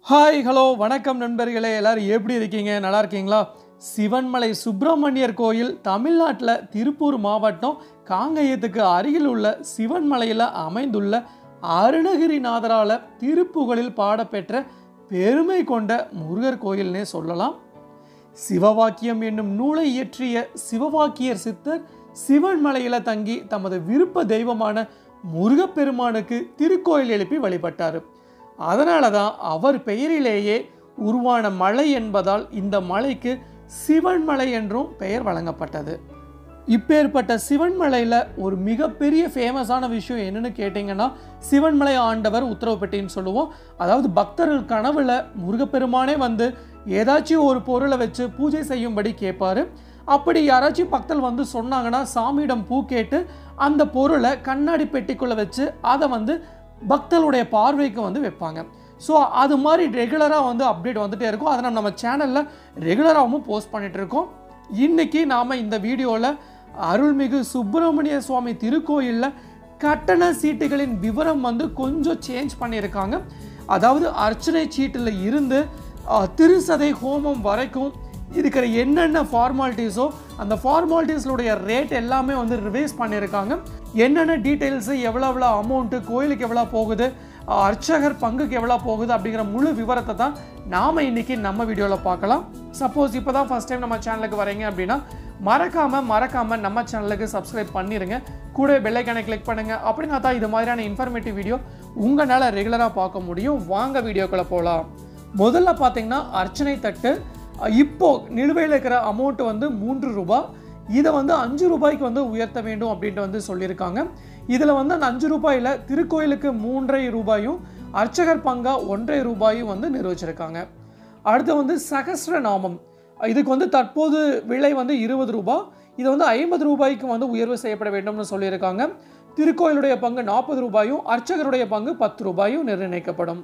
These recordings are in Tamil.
ஹாய் ஹலோ வணக்கம் நண்பர்களே எல்லாரும் எப்படி இருக்கீங்க நல்லா இருக்கீங்களா சிவன்மலை சுப்பிரமணியர் கோயில் தமிழ்நாட்டில் திருப்பூர் மாவட்டம் காங்கேயத்துக்கு அருகில் உள்ள சிவன்மலையில் அமைந்துள்ள அருணகிரிநாதரால் திருப்புகழில் பாடப்பெற்ற பெருமை கொண்ட முருகர் கோயில்னே சொல்லலாம் சிவவாக்கியம் என்னும் நூலை இயற்றிய சிவவாக்கியர் சித்தர் சிவன்மலையில் தங்கி தமது விருப்ப தெய்வமான முருகப்பெருமானுக்கு திருக்கோயில் எழுப்பி வழிபட்டார் அதனால தான் அவர் பெயரிலேயே உருவான மலை என்பதால் இந்த மலைக்கு சிவன்மலை என்றும் பெயர் வழங்கப்பட்டது இப்பேற்பட்ட சிவன்மலையில் ஒரு மிகப்பெரிய ஃபேமஸான விஷயம் என்னன்னு கேட்டிங்கன்னா சிவன்மலை ஆண்டவர் உத்தரவு பெட்டின்னு சொல்லுவோம் அதாவது பக்தர்கள் கனவுல முருகப்பெருமானே வந்து ஏதாச்சும் ஒரு பொருளை வச்சு பூஜை செய்யும்படி கேட்பாரு அப்படி யாராச்சும் பக்தர்கள் வந்து சொன்னாங்கன்னா சாமியிடம் பூ கேட்டு அந்த பொருளை கண்ணாடி பெட்டிக்குள்ளே வச்சு அதை வந்து பக்தர்களுடைய பார்வைக்கு வந்து வைப்பாங்க ஸோ அது மாதிரி ரெகுலராக வந்து அப்டேட் வந்துட்டே இருக்கும் அதை நம்ம சேனலில் ரெகுலராகவும் போஸ்ட் பண்ணிட்டு இருக்கோம் இன்னைக்கு நாம் இந்த வீடியோவில் அருள்மிகு சுப்பிரமணிய சுவாமி திருக்கோயிலில் கட்டண சீட்டுகளின் விவரம் வந்து கொஞ்சம் சேஞ்ச் பண்ணியிருக்காங்க அதாவது அர்ச்சனை சீட்டில் இருந்து அஹ், திருசதை ஹோமம் வரைக்கும் இருக்கிற என்னென்ன ஃபார்மாலிட்டிஸோ அந்த ஃபார்மாலிட்டிஸுடைய ரேட் எல்லாமே வந்து ரிவைஸ் பண்ணியிருக்காங்க என்னென்ன டீட்டெயில்ஸு எவ்வளோ எவ்வளோ அமௌண்ட்டு கோயிலுக்கு எவ்வளோ போகுது அஹ், அர்ச்சகர் பங்குக்கு எவ்வளோ போகுது அப்படிங்கிற முழு விவரத்தை தான் நாம் இன்னைக்கு நம்ம வீடியோவில் பார்க்கலாம் சப்போஸ் இப்போ தான் ஃபஸ்ட் டைம் நம்ம சேனலுக்கு வரீங்க அப்படின்னா மறக்காமல் மறக்காமல் நம்ம சேனலுக்கு சப்ஸ்கிரைப் பண்ணிடுங்க கூடவே பெல்லைக்கானை கிளிக் பண்ணுங்கள் அப்படின்னா தான் இது மாதிரியான இன்ஃபர்மேட்டிவ் வீடியோ உங்களால் ரெகுலராக பார்க்க முடியும் வாங்க வீடியோக்குள்ளே போகலாம் முதல்ல பார்த்தீங்கன்னா அர்ச்சனை தட்டு அஹ் இப்போ நிலுவையில் இருக்கிற அமௌண்ட் வந்து மூன்று ரூபாய் இதை வந்து அஞ்சு ரூபாய்க்கு வந்து உயர்த்த வேண்டும் அப்படின்ட்டு வந்து சொல்லியிருக்காங்க இதில் வந்து அந்த அஞ்சு ரூபாயில் திருக்கோயிலுக்கு மூன்றரை ரூபாயும் அர்ச்சகர் பங்கா ஒன்றரை ரூபாயும் வந்து நிர்வச்சிருக்காங்க அடுத்து வந்து சகஸ்ர நாமம் இதுக்கு வந்து தற்போது விலை வந்து இருபது ரூபாய் இது வந்து ஐம்பது ரூபாய்க்கு வந்து உயர்வு செய்யப்பட வேண்டும்னு சொல்லியிருக்காங்க திருக்கோயிலுடைய பங்கு நாற்பது ரூபாயும் அர்ச்சகருடைய பங்கு பத்து ரூபாயும் நிர்ணயிக்கப்படும்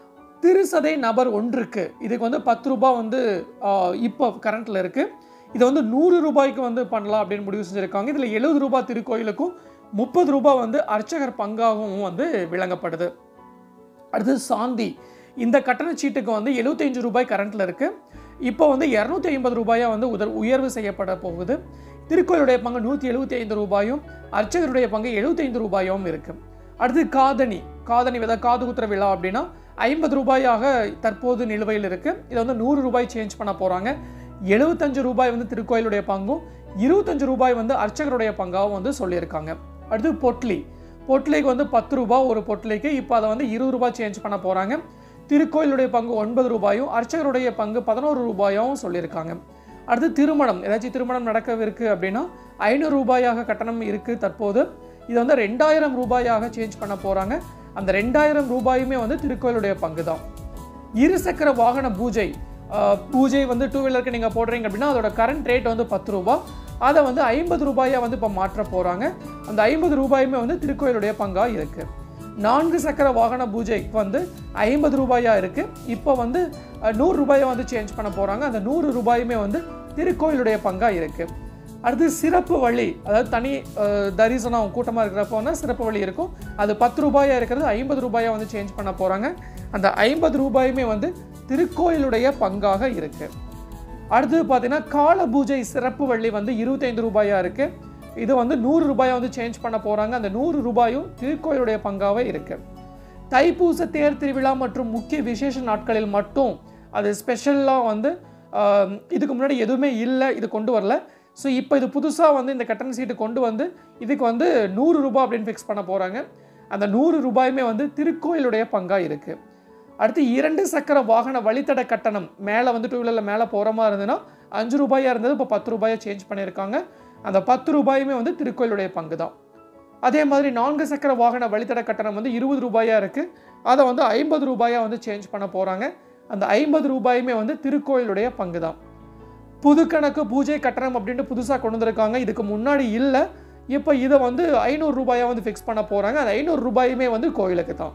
திருசதை நபர் ஒன்றுக்கு இதுக்கு வந்து பத்து ரூபாய் வந்து ஆஹ், இப்போ கரண்ட்டில் இருக்குது இதை வந்து நூறு ரூபாய்க்கு வந்து பண்ணலாம் அப்படின்னு முடிவு செஞ்சுருக்காங்க இதில் எழுபது ரூபாய் திருக்கோயிலுக்கும் முப்பது ரூபாய் வந்து அர்ச்சகர் பங்காகவும் வந்து விளங்கப்படுது அடுத்து சாந்தி இந்த கட்டண சீட்டுக்கு வந்து 75 ரூபாய் கரண்ட்டில் இருக்குது இப்போ வந்து இரநூத்தி ஐம்பது ரூபாயாக வந்து உதர் உயர்வு செய்யப்பட போகுது திருக்கோயிலுடைய பங்கு நூற்றி எழுபத்தி ஐந்து ரூபாயும் அர்ச்சகருடைய பங்கு 75 ரூபாயும் இருக்குது அடுத்து காதணி காதணி வித காது குத்துற விழா அப்படின்னா ஐம்பது ரூபாயாக தற்போது நிலுவையில் இருக்குது இதை வந்து நூறு ரூபாய் சேஞ்ச் பண்ண போகிறாங்க எழுபத்தஞ்சு ரூபாய் வந்து திருக்கோயிலுடைய பங்கும் இருபத்தஞ்சு ரூபாய் வந்து அர்ச்சகருடைய பங்காகவும் வந்து சொல்லியிருக்காங்க அடுத்து பொட்லி பொட்லிக்கு வந்து பத்து ரூபாய் ஒரு பொட்லிக்கு இப்போ அதை வந்து இருபது ரூபாய் சேஞ்ச் பண்ண போகிறாங்க திருக்கோயிலுடைய பங்கு ஒன்பது ரூபாயும் அர்ச்சகருடைய பங்கு பதினோரு ரூபாயும் சொல்லியிருக்காங்க அடுத்து திருமணம் ஏதாச்சும் திருமணம் நடக்கவிருக்கு அப்படின்னா ஐநூறு ரூபாயாக கட்டணம் இருக்குது தற்போது இது வந்து ரெண்டாயிரம் ரூபாயாக சேஞ்ச் பண்ண போகிறாங்க அந்த ரெண்டாயிரம் ரூபாயுமே வந்து திருக்கோயிலுடைய பங்கு தான் இருசக்கர வாகன பூஜை அஹ், பூஜை வந்து டூ வீலருக்கு நீங்கள் போடுறீங்க அப்படின்னா அதோட கரண்ட் ரேட் வந்து பத்து ரூபா அதை வந்து ஐம்பது ரூபாயாக வந்து இப்போ மாற்ற போகிறாங்க அந்த ஐம்பது ரூபாயுமே வந்து திருக்கோயிலுடைய பங்காக இருக்குது நான்கு சக்கர வாகன பூஜைக்கு வந்து ஐம்பது ரூபாயாக இருக்குது இப்போ வந்து அஹ், நூறு ரூபாயை வந்து சேஞ்ச் பண்ண போகிறாங்க அந்த நூறு ரூபாயுமே வந்து திருக்கோயிலுடைய பங்காக இருக்குது அடுத்து சிறப்பு வழி அதாவது தனி அஹ், தரிசனம் கூட்டமாக இருக்கிறப்போ வந்து சிறப்பு வழி இருக்கும் அது பத்து ரூபாயாக இருக்கிறது ஐம்பது ரூபாயாக வந்து சேஞ்ச் பண்ண போகிறாங்க அந்த ஐம்பது ரூபாயுமே வந்து திருக்கோயிலுடைய பங்காக இருக்குது அடுத்தது பார்த்தீங்கன்னா கால பூஜை சிறப்பு வள்ளி வந்து இருபத்தைந்து ரூபாயாக இருக்குது இது வந்து நூறு ரூபாயை வந்து சேஞ்ச் பண்ண போகிறாங்க அந்த நூறு ரூபாயும் திருக்கோயிலுடைய பங்காகவே இருக்குது தைப்பூச தேர் திருவிழா மற்றும் முக்கிய விசேஷ நாட்களில் மட்டும் அது ஸ்பெஷலாக வந்து ஆம், இதுக்கு முன்னாடி எதுவுமே இல்லை இது கொண்டு வரல ஸோ இப்போ இது புதுசாக வந்து இந்த கட்டண சீட்டு கொண்டு வந்து இதுக்கு வந்து நூறு ரூபாய் அப்படின்னு ஃபிக்ஸ் பண்ண போகிறாங்க அந்த நூறு ரூபாயுமே வந்து திருக்கோயிலுடைய பங்காக இருக்குது அடுத்து இரண்டு சக்கர வாகன வழித்தட கட்டணம் மேலே வந்து டூ வீலரில் மேலே போகிற மாதிரி இருந்ததுன்னா அஞ்சு ரூபாயாக இருந்தது இப்போ பத்து ரூபாயை சேஞ்ச் பண்ணியிருக்காங்க அந்த பத்து ரூபாயுமே வந்து திருக்கோயிலுடைய பங்கு தான் அதே மாதிரி நான்கு சக்கர வாகன வழித்தட கட்டணம் வந்து இருபது ரூபாயாக இருக்குது அதை வந்து ஐம்பது ரூபாயாக வந்து சேஞ்ச் பண்ண போகிறாங்க அந்த ஐம்பது ரூபாயுமே வந்து திருக்கோயிலுடைய பங்கு தான் புது கணக்கு பூஜை கட்டணம் அப்படின்ட்டு புதுசாக கொண்டு வந்திருக்காங்க இதுக்கு முன்னாடி இல்லை இப்போ இதை வந்து ஐநூறு ரூபாயாக வந்து ஃபிக்ஸ் பண்ண போகிறாங்க அந்த ஐநூறு ரூபாயுமே வந்து கோயிலுக்கு தான்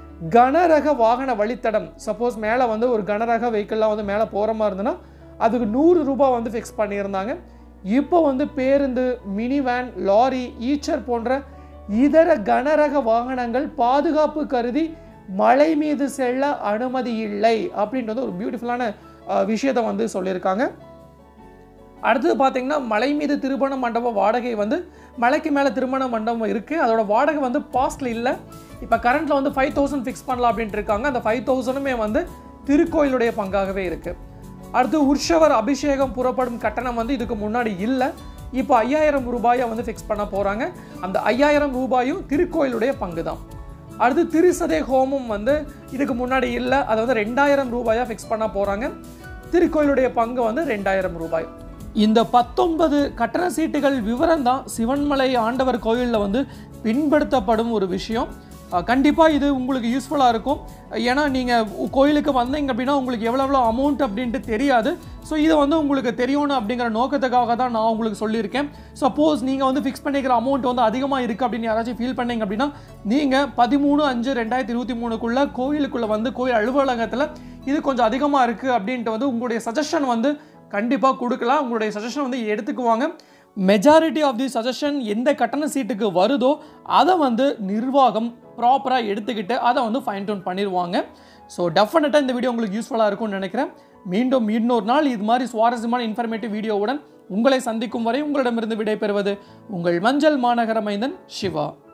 கனரக வாகன வழித்தடம் சப்போஸ் மேலே வந்து ஒரு கனரக வெஹிக்கிள்லாம் வந்து மேலே போகிற மாதிரி இருந்ததுன்னா அதுக்கு நூறு ரூபாய் வந்து ஃபிக்ஸ் பண்ணியிருந்தாங்க இப்போ வந்து பேருந்து மினி வேன் லாரி ஈச்சர் போன்ற இதர கனரக வாகனங்கள் பாதுகாப்பு கருதி மலை மீது செல்ல அனுமதி இல்லை அப்படின்றது ஒரு பியூட்டிஃபுல்லான விஷயத்தை வந்து சொல்லியிருக்காங்க அடுத்தது பார்த்தீங்கன்னா மலை மீது திருமண மண்டபம் வாடகை வந்து மலைக்கு மேலே திருமண மண்டபம் இருக்குது அதோட வாடகை வந்து பாஸ்டில் இல்லை இப்போ கரண்ட்டில் வந்து ஃபைவ் தௌசண்ட் ஃபிக்ஸ் பண்ணலாம் அப்படின்ட்டு இருக்காங்க அந்த ஃபைவ் தௌசண்டுமே வந்து திருக்கோயிலுடைய பங்காகவே இருக்குது அடுத்து உற்சவர் அபிஷேகம் புறப்படும் கட்டணம் வந்து இதுக்கு முன்னாடி இல்லை இப்போ ஐயாயிரம் ரூபாயை வந்து ஃபிக்ஸ் பண்ண போகிறாங்க அந்த ஐயாயிரம் ரூபாயும் திருக்கோயிலுடைய பங்கு தான் அடுத்து திருசதே ஹோமம் வந்து இதுக்கு முன்னாடி இல்லை அதை வந்து ரெண்டாயிரம் ரூபாயாக ஃபிக்ஸ் பண்ண போகிறாங்க திருக்கோயிலுடைய பங்கு வந்து ரெண்டாயிரம் ரூபாய் இந்த பத்தொன்பது கட்டண சீட்டுகள் விவரம் தான் சிவன்மலை ஆண்டவர் கோயிலில் வந்து பின்படுத்தப்படும் ஒரு விஷயம் கண்டிப்பாக இது உங்களுக்கு யூஸ்ஃபுல்லாக இருக்கும் ஏன்னா நீங்கள் கோயிலுக்கு வந்தீங்க அப்படின்னா உங்களுக்கு எவ்வளோ எவ்வளோ அமௌண்ட் அப்படின்ட்டு தெரியாது ஸோ இதை வந்து உங்களுக்கு தெரியணும் அப்படிங்கிற நோக்கத்துக்காக தான் நான் உங்களுக்கு சொல்லியிருக்கேன் சப்போஸ் நீங்கள் வந்து ஃபிக்ஸ் பண்ணிக்கிற அமௌண்ட் வந்து அதிகமாக இருக்குது அப்படின்னு யாராச்சும் ஃபீல் பண்ணீங்க அப்படின்னா நீங்கள் பதிமூணு அஞ்சு ரெண்டாயிரத்தி இருபத்தி மூணுக்குள்ளே கோயிலுக்குள்ளே வந்து கோயில் அலுவலகத்தில் இது கொஞ்சம் அதிகமாக இருக்குது அப்படின்ட்டு வந்து உங்களுடைய சஜஷன் வந்து கண்டிப்பாக கொடுக்கலாம் உங்களுடைய சஜஷன் வந்து எடுத்துக்குவாங்க மெஜாரிட்டி ஆஃப் தி சஜஷன் எந்த கட்டண சீட்டுக்கு வருதோ அதை வந்து நிர்வாகம் ப்ராப்பராக எடுத்துக்கிட்டு அதை வந்து ஃபைன் டவுன் பண்ணிடுவாங்க ஸோ டெஃபினட்டாக இந்த வீடியோ உங்களுக்கு யூஸ்ஃபுல்லாக இருக்கும்னு நினைக்கிறேன் மீண்டும் இன்னொரு நாள் இது மாதிரி சுவாரஸ்யமான இன்ஃபர்மேட்டிவ் வீடியோவுடன் உங்களை சந்திக்கும் வரை உங்களிடமிருந்து விடைபெறுவது உங்கள் மஞ்சள் மாநகர மைந்தன் சிவா